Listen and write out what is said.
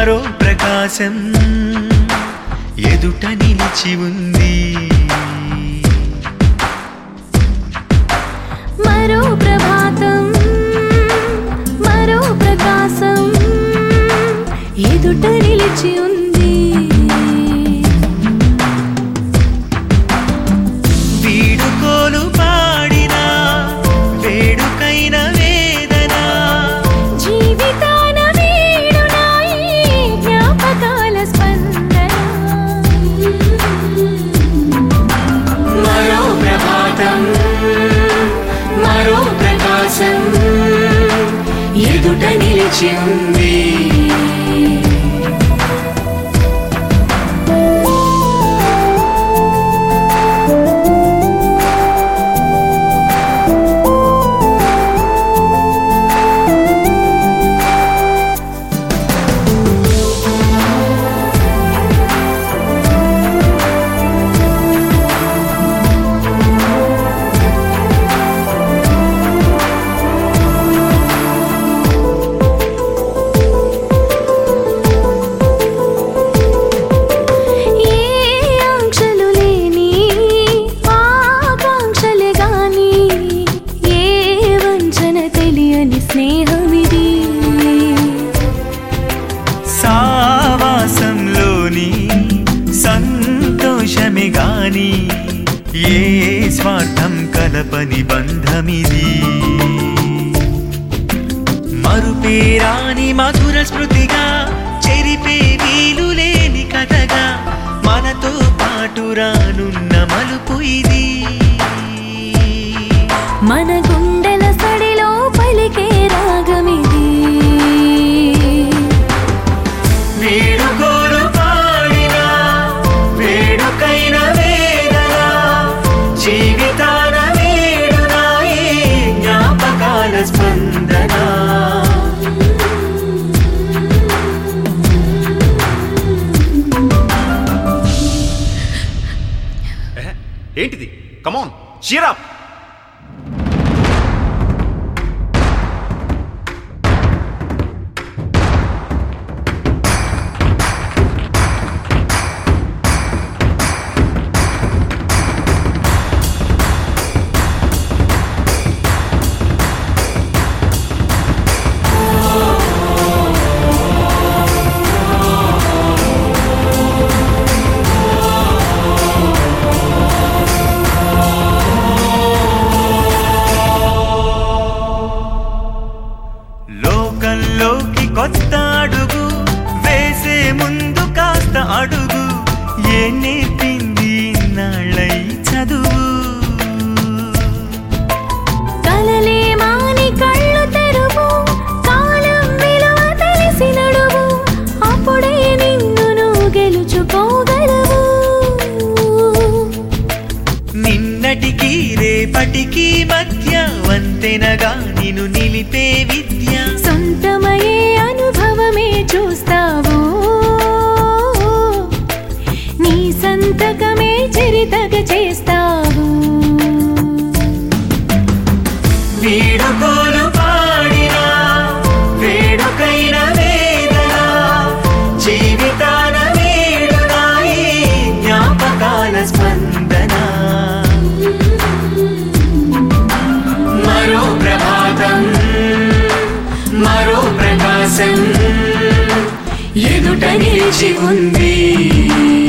మరో ప్రకాశం ఎదుట నిలిచి ఉంది మరో ప్రభాతం మరో ప్రకాశం ఎదుట నిలిచి ఉంది వీడుకోలు పాడిన వేడుకైన వేదన జీవితాన వీడునాయి జ్ఞాపకాల స్పందన మరో ప్రభాతం మరో ప్రకాశం ఎదుట నిలిచి ఉంది ఏ ఆంక్షలు లేని ఆకాంక్షలే గాని ఏ వంచన తెలియని స్నేహమిది సావాసంలోని సంతోషమే గాని ఏ స్వార్థం కలపని బంధమిది మరుపేరాని మధుర స్మృతిగా చెరిపే వీలు లేని కథగా మనతో పాటు రానున్న మలుపు ఇది మన గుండెల సడిలో పలికే రాగమిది వేడుకోలు పాడిన వేడుకైన వేదన జీవితాన వేడునాయి జ్ఞాపకాల స్పందన ఎహె, ఏంటిది కమాన్ షీరాప్ లోకంలోకి కొత్త అడుగు వేసే ముందు కాస్త అడుగు ఏ నేర్పింది నాళ్ళై చదువు కలలే మాని కళ్ళు తెరువు కాలం విలువ తెలిసి నడువు అప్పుడే నిన్ను నువ్వు గెలుచుకోగలవు నిన్నటికి రేపటికి మధ్య వంతెనగా నిన్ను నిలిపే విద్య సొంతమయ్యే అనుభవమే చూస్తావు నీ సంతకమే చరితగ చేస్తావు వీడుకోలు పాడిన వేడుకైన వేదన జీవితాన వేడునాయి జ్ఞాపకాల స్పందన మరో ప్రభాతం మరో ప్రకాశం ఎదుట నిలిచి ఉంది